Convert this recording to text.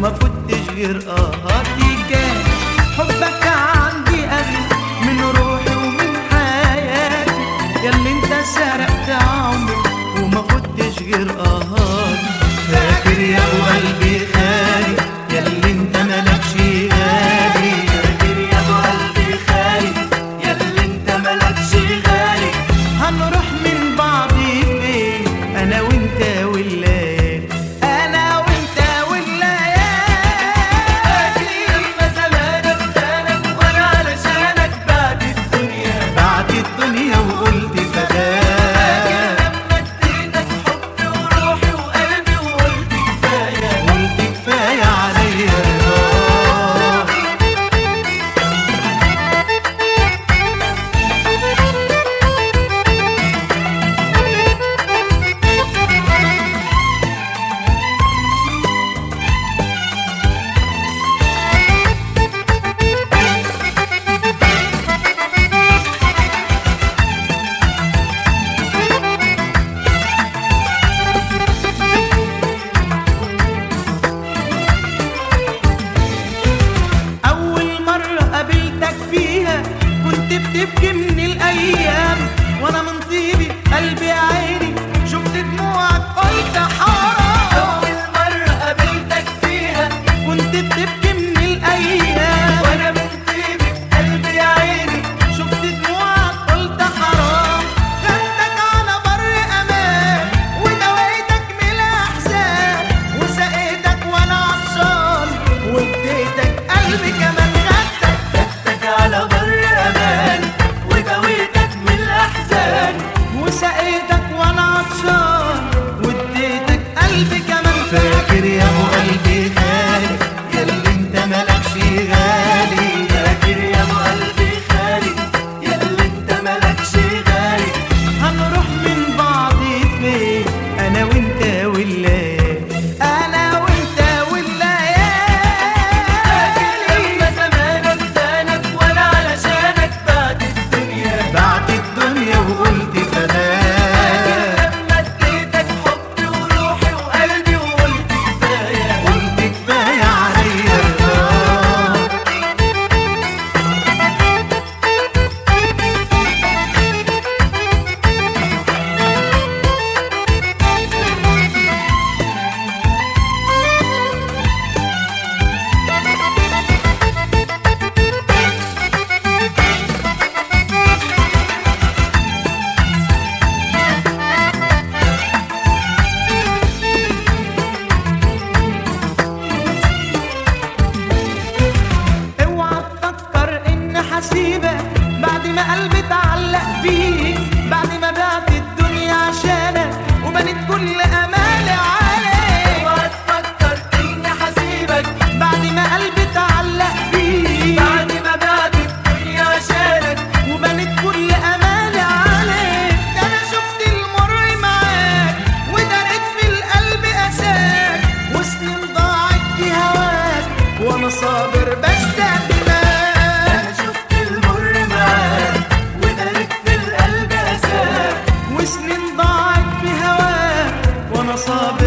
وما فتش غير قهاتي كان حبك عندي أغلى من روحي ومن حياتي ياللي انت سرقت عمري وما فتش غير قهاتي فاكر يا ابو قلبي خالي ياللي انت ملكش غالي فاكر يا ابو قلبي خالي ياللي انت ملكش غالي هنروح من بعض فين انا وانت والليل انا وانت والليل لما زمانك زانك وانا علشانك بعد الدنيا بعد الدنيا وقلت فداك لما اديتك حبي وروحي وقلبي وقلت كفايه قلت كفايه عليا رضاك أول مرة قابلتك فيها كنت بتبكي من الأيام وأنا من طيبي قلبي يا عيني شفت دموعك قلت حرام أول مرة قابلتك فيها كنت بتبكي من الأيام وأنا من طيبي قلبي يا عيني شفت دموعك قلت حرام خدتك على بر أمان ودويتك من الأحزان وسقيتك وأنا عطشان واديتك قلبي كمان خدتك خدتك على بر أمان ودويتك من الأحزان وسقيتك وأنا عطشان واديتك قلبي كمان فاكر يا أبو قلبي خالي ياللي انت ملكش غالي فاكر يا أبو قلبي خالي ياللي انت ملكش غالي هنروح من بعض فين انا وانت والليل انا وانت والليل لما زمانك زانك وانا علشانك بعد الدنيا بعد الدنيا وقلت فداك لما اديتك حبي وروحي وقلبي وقلت كفايه قلت كفايه عليا رضاك اوعى تفكر ان حسيبك بعد ما قلبي اتعلق بيك بعد ما بعت الدنيا عشانك وبنت كل امالي عليك اوعى تفكر ان حسيبك بعد ما قلبي اتعلق بيك بعد ما بعت الدنيا عشانك وبنت كل امالي عليك ده انا شفت المر معاك ودريت في القلب اساك وسنين ضاعت في هواك وانا صابر بستناك انا شفت المر معاك ودريت في القلب اساك وسنين ضاعت في هواك وانا صابر